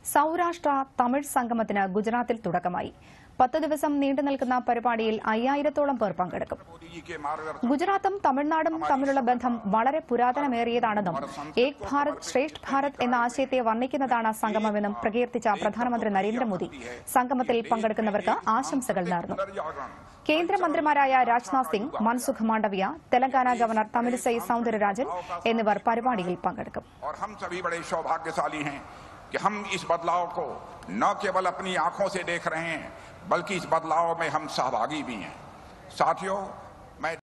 സൌരാഷ്ട്ര തമിഴ് സംഗമത്തിന് ഗുജറാത്തിൽ തുടക്കമായി പത്ത് ദിവസം നീണ്ടു നിൽക്കുന്ന പരിപാടിയിൽ അയ്യായിരത്തോളം പേർ പങ്കെടുക്കും मोदी जी के मार्गदर्शन ഗുജറാത്തും തമിഴ്നാടും തമ്മിലുള്ള ബന്ധം വളരെ പുരാതനമേറിയതാണെന്നും ഏക് ഭാരത് ശ്രേഷ്ഠ ഭാരത് എന്ന ആശയത്തെ വർണ്ണിക്കുന്നതാണ് സംഗമമെന്നും പ്രകീർത്തിച്ച പ്രധാനമന്ത്രി നരേന്ദ്രമോദി സംഗമത്തിൽ പങ്കെടുക്കുന്നവർക്ക് ആശംസകൾ നേർന്നു पुनर्जागरण കേന്ദ്രമന്ത്രിമാരായ രാജ്നാഥ് സിംഗ് മൻസുഖ് മാണ്ഡവ്യ തെലങ്കാന ഗവർണർ തമിഴിസൈ സൌന്ദരരാജൻ എന്നിവർ പരിപാടിയിൽ പങ്കെടുക്കും और हम सभी बड़े सौभाग्यशाली हैं कि हम इस बदलाव को न केवल अपनी आंखों से देख रहे हैं बल्कि इस बदलाव में हम सहभागी भी हैं साथियों मैं